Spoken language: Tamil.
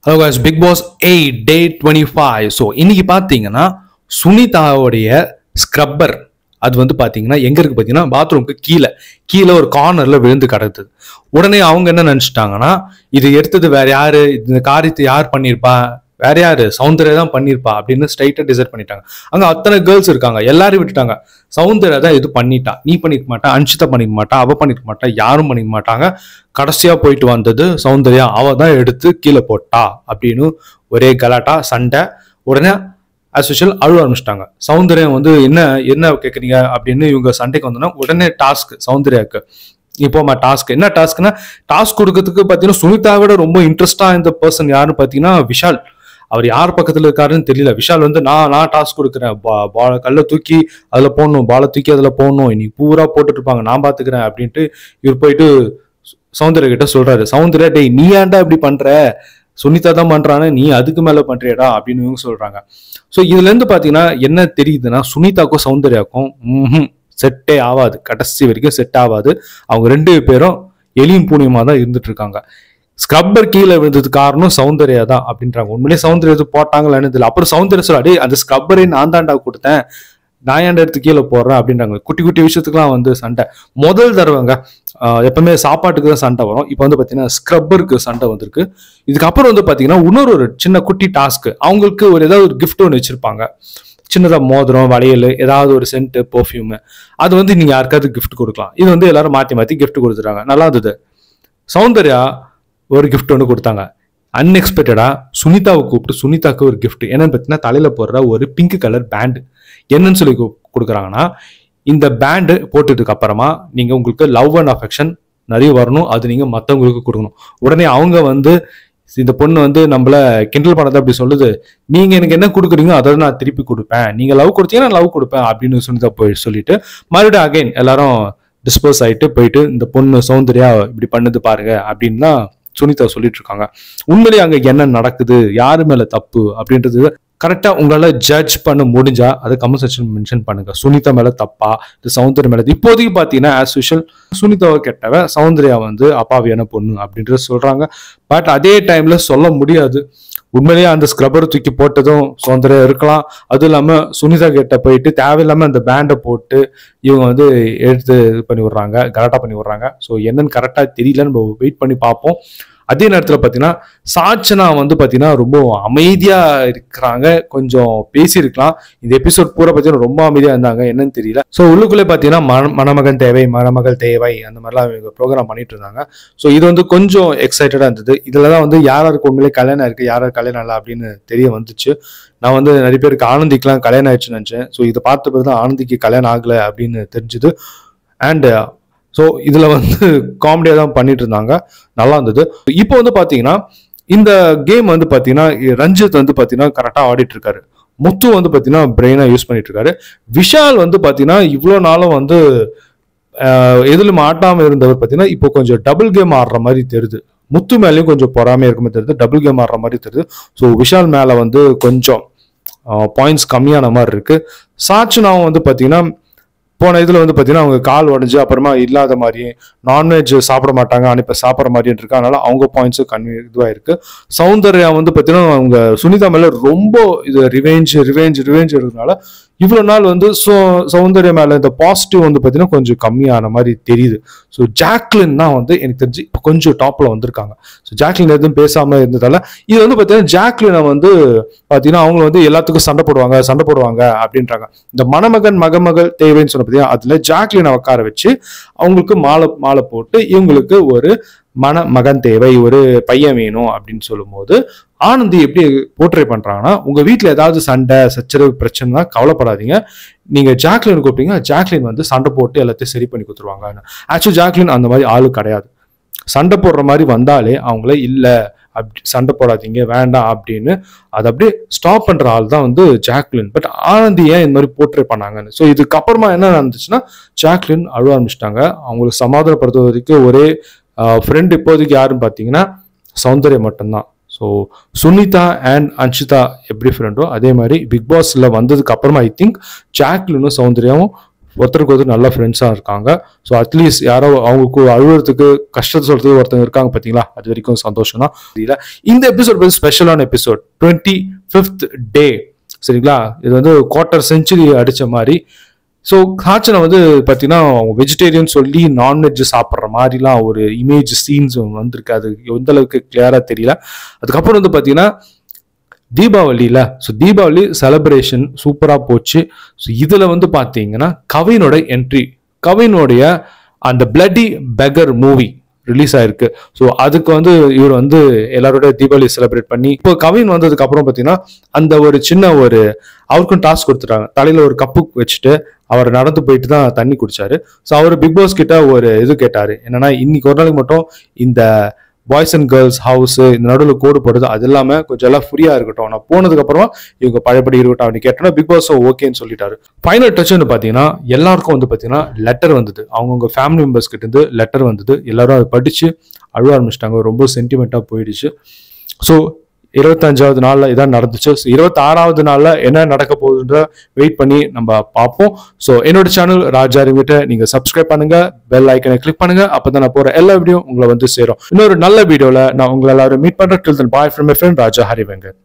hello guys Bigg Boss eight day twenty five so இன்னைக்கு பார்த்தீங்கன்னா சுனிதாவுடைய ஸ்க்ரப்பர் அது வந்து பார்த்தீங்கன்னா எங்க இருக்கு பார்த்தீங்கன்னா பாத்ரூம்க்கு கீழே கீழே ஒரு கார்னர்ல விழுந்து கிடக்குது உடனே அவங்க என்ன நினச்சிட்டாங்கன்னா இது எடுத்தது வேற யாரு இந்த காரியத்தை யார் பண்ணியிருப்பா வேற யாரு சௌந்தர்யா தான் பண்ணியிருப்பா அப்படின்னு ஸ்ட்ரைட்டா டிசைட் பண்ணிட்டாங்க அங்க அத்தனை கேர்ள்ஸ் இருக்காங்க எல்லாரும் விட்டுட்டாங்க சௌந்தர்யா தான் இது பண்ணிட்டா நீ பண்ணிருக்க மாட்டா அன்ஷிதா பண்ணிக்க மாட்டா அவ பண்ணிருக்க மாட்டா யாரும் பண்ணிக்க மாட்டாங்க கடைசியா போயிட்டு வந்தது சௌந்தர்யா அவ தான் எடுத்து கீழே போட்டா அப்படின்னு ஒரே கலாட்டா சண்டை உடனே as usual அழுவ ஆரம்பிச்சிட்டாங்க சௌந்தர்யம் வந்து என்ன என்ன கேட்குறீங்க அப்படின்னு இவங்க சண்டைக்கு வந்தோன்னா உடனே டாஸ்க் சௌந்தர்யாக்கு இப்போமா டாஸ்க் என்ன டாஸ்க்னா டாஸ்க் கொடுக்கறதுக்கு பார்த்தீங்கன்னா சுனிதா விட ரொம்ப இன்ட்ரெஸ்டா இந்த பர்சன் யாருன்னு பார்த்தீங்கன்னா விஷால் அவர் யார் பக்கத்துல இருக்காருன்னு தெரியல விஷால் வந்து நான் நான் டாஸ்க் கொடுக்குறேன் பா- பால கல்லை தூக்கி அதுல போடணும் பாலை தூக்கி அதுல போடணும் இன்னைக்கு பூரா போட்டுட்டு இருப்பாங்க நான் பாத்துக்கிறேன் அப்படின்ட்டு இவர் போயிட்டு சௌந்தர்யா கிட்ட சொல்றாரு சௌந்தர்யா டேய் நீ ஏன்டா இப்படி பண்ற சுனிதா தான் பண்றானே நீ அதுக்கு மேல பண்றியடா அப்படின்னு இவங்க சொல்றாங்க ஸோ இதுல இருந்து பாத்தீங்கன்னா என்ன தெரியுதுன்னா சுனிதாக்கும் சௌந்தர்யாக்கும் ம்ஹும் செட்டே ஆகாது கடைசி வரைக்கும் செட் ஆகாது அவங்க ரெண்டு பேரும் எலியும் பூனியமா தான் இருந்துட்டு இருக்காங்க ஸ்க்ரப்பர் கீழே விழுந்தது காரணம் சௌந்தர்யா தான் அப்படின்றாங்க உண்மையிலேயே சௌந்தர்யா இது போட்டாங்களான்னு தெரியல அப்புறம் சௌந்தர்யா சொல்ல டேய் அந்த ஸ்க்ரப்பரை நான் தான்டா கொடுத்தேன் நான் ஏன்டா எடுத்து கீழே போடுறேன் அப்படின்றாங்க குட்டி குட்டி விஷயத்துக்குலாம் வந்து சண்டை முதல் தடவைங்க ஆஹ் எப்பவுமே சாப்பாட்டுக்கு தான் சண்டை வரும் இப்போ வந்து பார்த்தீங்கன்னா ஸ்க்ரப்பருக்கு சண்டை வந்திருக்கு இதுக்கப்புறம் வந்து பார்த்தீங்கன்னா இன்னொரு ஒரு சின்ன குட்டி டாஸ்க் அவங்களுக்கு ஒரு ஏதாவது ஒரு gift ஒன்று வச்சிருப்பாங்க சின்னதாக மோதிரம் வளையல் ஏதாவது ஒரு சென்ட் பெர்ஃப்யூமு அது வந்து நீங்கள் யாருக்காவது gift கொடுக்கலாம் இது வந்து எல்லாரும் மாற்றி மாற்றி gift கொடுத்துட்டாங்க நல்லா இருந்தது சௌந்தர்யா ஒரு gift ஒன்று கொடுத்தாங்க அன்எக்ஸ்பெக்டடா சுனிதாவை கூப்பிட்டு சுனிதாக்கு ஒரு gift என்னன்னு பார்த்தீங்கன்னா தலையில போடுற ஒரு பிங்க் கலர் பேண்ட் என்னன்னு சொல்லி கு- கொடுக்குறாங்கன்னா இந்த பேண்டு போட்டதுக்கு அப்புறமா நீங்க உங்களுக்கு லவ் அண்ட் அஃபெக்ஷன் நிறைய வரணும் அது நீங்க மற்றவங்களுக்கு கொடுக்கணும் உடனே அவங்க வந்து இந்த பொண்ணு வந்து நம்மள கிண்டல் பண்ணதை அப்படி சொல்லுது நீங்க எனக்கு என்ன கொடுக்குறீங்க அதை நான் திருப்பி கொடுப்பேன் நீங்க லவ் கொடுத்தீங்கன்னா நான் லவ் கொடுப்பேன் அப்படின்னு சுனிதா போய் சொல்லிட்டு மறுபடியும் அகைன் எல்லாரும் டிஸ்போஸ் ஆயிட்டு போயிட்டு இந்த பொண்ணு சௌந்தர்யா இப்படி பண்ணுது பாருங்க அப்படின்னு தான் சுனிதா சொல்லிட்டு இருக்காங்க உண்மையிலேயே அங்க என்ன நடக்குது யாரு மேல தப்பு அப்படின்றது கரெக்டா உங்களால ஜட்ஜ் பண்ண முடிஞ்சா அதை கமெண்ட் செக்ஷன் மென்ஷன் பண்ணுங்க சுனிதா மேல தப்பா இது சௌந்தர்யா மேல இப்போதைக்கு பாத்தீங்கன்னா ஆஸ் யூஷுவல் சுனிதாவை கெட்டவ சௌந்தர்யா வந்து அப்பாவியான பொண்ணு அப்படின்றது சொல்றாங்க பட் அதே டைம்ல சொல்ல முடியாது உண்மையிலேயே அந்த ஸ்க்ரப்பர் தூக்கி போட்டதும் சௌந்தர்யா இருக்கலாம் அதுவும் இல்லாம சுனிதா கிட்ட போயிட்டு தேவையில்லாம அந்த பேண்டை போட்டு இவங்க வந்து எடுத்து இது பண்ணி விடுறாங்க கரெக்டாக பண்ணி விடுறாங்க ஸோ என்னன்னு கரெக்டாக தெரியல நம்ம வெயிட் பண்ணி பார்ப்போம் அதே நேரத்தில் பார்த்தீங்கன்னா சாச்சனா வந்து பார்த்தீங்கன்னா ரொம்ப அமைதியாக இருக்கிறாங்க கொஞ்சம் பேசியிருக்கலாம் இந்த எபிசோட் பூரா பார்த்தீங்கன்னா ரொம்ப அமைதியாக இருந்தாங்க என்னன்னு தெரியல ஸோ உள்ளுக்குள்ளே பார்த்தீங்கன்னா மண மணமகன் தேவை மணமகள் தேவை அந்த மாதிரிலாம் இவங்க ப்ரோக்ராம் பண்ணிட்டு இருந்தாங்க ஸோ இது வந்து கொஞ்சம் எக்ஸைட்டடாக இருந்தது இதில் தான் வந்து யார் யாருக்கு உண்மையிலே கல்யாணம் இருக்குது யார் யார் கல்யாணம் இல்லை அப்படின்னு தெரிய வந்துச்சு நான் வந்து நிறைய பேருக்கு ஆனந்திக்கெலாம் கல்யாணம் ஆயிடுச்சுன்னு நினச்சேன் ஸோ இதை பார்த்த பிறகு தான் ஆனந்திக்கு கல்யாணம் ஆகலை அப்படின்னு தெரிஞ்சுது அண்ட் ஸோ இதில் வந்து காமெடியாக தான் பண்ணிட்டு இருந்தாங்க நல்லா இருந்தது இப்போ வந்து பார்த்தீங்கன்னா இந்த கேம் வந்து பார்த்தீங்கன்னா ரஞ்சித் வந்து பார்த்தீங்கன்னா கரெக்டாக ஆடிட்டு இருக்காரு முத்து வந்து பார்த்தீங்கன்னா பிரெயினாக யூஸ் பண்ணிட்டு இருக்காரு விஷால் வந்து பார்த்தீங்கன்னா இவ்வளோ நாளும் வந்து எதிலும் ஆட்டாமல் இருந்தவர் பார்த்தீங்கன்னா இப்போ கொஞ்சம் டபுள் கேம் ஆடுற மாதிரி தெரியுது முத்து மேலேயும் கொஞ்சம் பொறாமையாக இருக்குமே தெரியுது டபுள் கேம் ஆடுற மாதிரி தெரியுது ஸோ விஷால் மேலே வந்து கொஞ்சம் பாயிண்ட்ஸ் கம்மியான மாதிரி இருக்கு சாட்சினாவும் வந்து பார்த்தீங்கன்னா போன இதில் வந்து பார்த்தீங்கன்னா அவங்க கால் உடஞ்சி அப்புறமா இல்லாத மாதிரியே நான்வெஜ் சாப்பிட மாட்டாங்க ஆனால் இப்போ சாப்பிட்ற மாதிரியும் இருக்கு அதனால அவங்க பாயிண்ட்ஸும் கன்வி இதுவாக இருக்கு சௌந்தர்யா வந்து பார்த்தீங்கன்னா அவங்க சுனிதா மேலே ரொம்ப இது ரிவெஞ்ச் ரிவெஞ்ச் ரிவெஞ்ச் இருக்கிறதுனால இவ்வளோ நாள் வந்து சோ சௌந்தர்யா மேலே இந்த பாசிட்டிவ் வந்து பார்த்தீங்கன்னா கொஞ்சம் கம்மியான மாதிரி தெரியுது ஸோ ஜாக்லின் தான் வந்து எனக்கு தெரிஞ்சு இப்போ கொஞ்சம் டாப்பில் வந்திருக்காங்க ஸோ ஜாக்லின் எதுவும் பேசாமல் இருந்ததால இது வந்து பார்த்தீங்கன்னா ஜாக்லினை வந்து பார்த்தீங்கன்னா அவங்க வந்து எல்லாத்துக்கும் சண்டை போடுவாங்க சண்டை போடுவாங்க அப்படின்றாங்க இந்த மணமகன் மகமகள் தேவைன்னு சொன்ன பார்த்தீங்கன்னா அதில் ஜாக்லினை உட்கார வச்சு அவங்களுக்கு மாலை மாலை போட்டு இவங்களுக்கு ஒரு மண மகன் தேவை ஒரு பையன் வேணும் அப்படின்னு சொல்லும்போது ஆனந்தி எப்படி போர்ட்ரே பண்றாங்கன்னா உங்க வீட்ல ஏதாவது சண்டை சச்சரவு பிரச்சனைனா கவலைப்படாதீங்க நீங்க ஜாக்லின் கூப்பிட்டீங்க ஜாக்லின் வந்து சண்டை போட்டு எல்லாத்தையும் சரி பண்ணி கொடுத்துருவாங்க ஆக்சுவலி ஜாக்லின் அந்த மாதிரி ஆளு கிடையாது சண்டை போடுற மாதிரி வந்தாலே அவங்கள இல்ல அப்படி சண்டை போடாதீங்க வேண்டாம் அப்படின்னு அதை அப்படியே ஸ்டாப் பண்ற ஆள் தான் வந்து ஜாக்லின் பட் ஆனந்தி ஏன் இந்த மாதிரி போர்ட்ரே பண்ணாங்கன்னு ஸோ இதுக்கப்புறமா என்ன நடந்துச்சுன்னா ஜாக்லின் அழுவ ஆரம்பிச்சிட்டாங்க அவங்களுக்கு சமாதானப்படுத்த வரைக்கும் ஒரே ஃப்ரெண்ட் இப்போதைக்கு யாருன்னு பார்த்தீங்கன்னா சௌந்தர்யம் மட்டும்தான் ஸோ சுனிதா அண்ட் அன்ஷிதா எப்படி ஃப்ரெண்டோ அதே மாதிரி பிக் பாஸ்ல வந்ததுக்கு அப்புறமா ஐ திங்க் ஜாக்லினும் சௌந்தர்யாவும் ஒருத்தருக்கு ஒருத்தர் நல்ல ஃப்ரெண்ட்ஸாக இருக்காங்க ஸோ அட்லீஸ்ட் யாரோ அவங்களுக்கு அழுகுறதுக்கு கஷ்டத்தை சொல்றதுக்கு ஒருத்தங்க இருக்காங்க பார்த்தீங்களா அது வரைக்கும் சந்தோஷம் தான் தெரியல இந்த எபிசோட் வந்து ஸ்பெஷலான எபிசோட் டுவெண்ட்டி ஃபிஃப்த் டே சரிங்களா இது வந்து குவார்ட்டர் செஞ்சுரி அடிச்ச மாதிரி ஸோ காய்ச்சனை வந்து பார்த்தீங்கன்னா அவங்க வெஜிடேரியன் சொல்லி நான்வெஜ் சாப்பிட்ற மாதிரிலாம் ஒரு இமேஜ் சீன்ஸ் வந்திருக்கு அது எந்த அளவுக்கு கிளியராக தெரியல அதுக்கப்புறம் வந்து பார்த்தீங்கன்னா தீபாவளியில் ஸோ தீபாவளி செலப்ரேஷன் சூப்பராக போச்சு ஸோ இதில் வந்து பார்த்தீங்கன்னா கவினோட என்ட்ரி கவினுடைய அந்த பிளட்டி பெகர் மூவி ரிலீஸ் ஆயிருக்கு ஸோ அதுக்கு வந்து இவர் வந்து எல்லாரோட தீபாவளி செலிப்ரேட் பண்ணி இப்போ கவின் வந்ததுக்கு அப்புறம் பார்த்தீங்கன்னா அந்த ஒரு சின்ன ஒரு அவருக்கும் டாஸ்க் கொடுத்துட்டாங்க தலையில ஒரு கப்பு வச்சுட்டு அவர் நடந்து போயிட்டு தான் தண்ணி குடிச்சாரு ஸோ அவர் பிக் பாஸ் கிட்ட ஒரு இது கேட்டாரு என்னன்னா இன்னைக்கு ஒரு நாளைக்கு மட்டும் இந்த பாய்ஸ் அண்ட் கேர்ள்ஸ் ஹவுஸ் இந்த நடுவில் கோடு போடுது அது இல்லாம கொஞ்சம் எல்லாம் ஃப்ரீயா இருக்கட்டும் நான் போனதுக்கு அப்புறமா இவங்க பழையபடி இருக்கட்டும் அப்படின்னு கேட்டோன்னா பிக் பாஸ் ஓகேன்னு சொல்லிட்டாரு ஃபைனல் டச் வந்து பாத்தீங்கன்னா எல்லாருக்கும் வந்து பாத்தீங்கன்னா லெட்டர் வந்தது அவங்கவுங்க ஃபேமிலி மெம்பர்ஸ் கிட்ட இருந்து லெட்டர் வந்தது எல்லாரும் அதை படிச்சு அழுவ ஆரம்பிச்சிட்டாங்க ரொம்ப சென்டிமெண்டா போயிடுச்சு ஸோ இருபத்தஞ்சாவது நாள்ல இதான் நடந்துச்சு ஸோ இருபத்தாறாவது நாள்ல என்ன நடக்க போகுதுன்ற வெயிட் பண்ணி நம்ம பார்ப்போம் ஸோ என்னோட சேனல் ராஜா ரிவிட்ட நீங்க சப்ஸ்கிரைப் பண்ணுங்க பெல் ஐக்கனை கிளிக் பண்ணுங்க அப்பதான் நான் போற எல்லா வீடியோ உங்களை வந்து சேரும் இன்னொரு நல்ல வீடியோல நான் உங்களை எல்லாரும் மீட் பண்றேன் டில் தன் பாய் ஃப்ரம் ஃப்ரெண்ட் ராஜா ஹரிவெங்கர்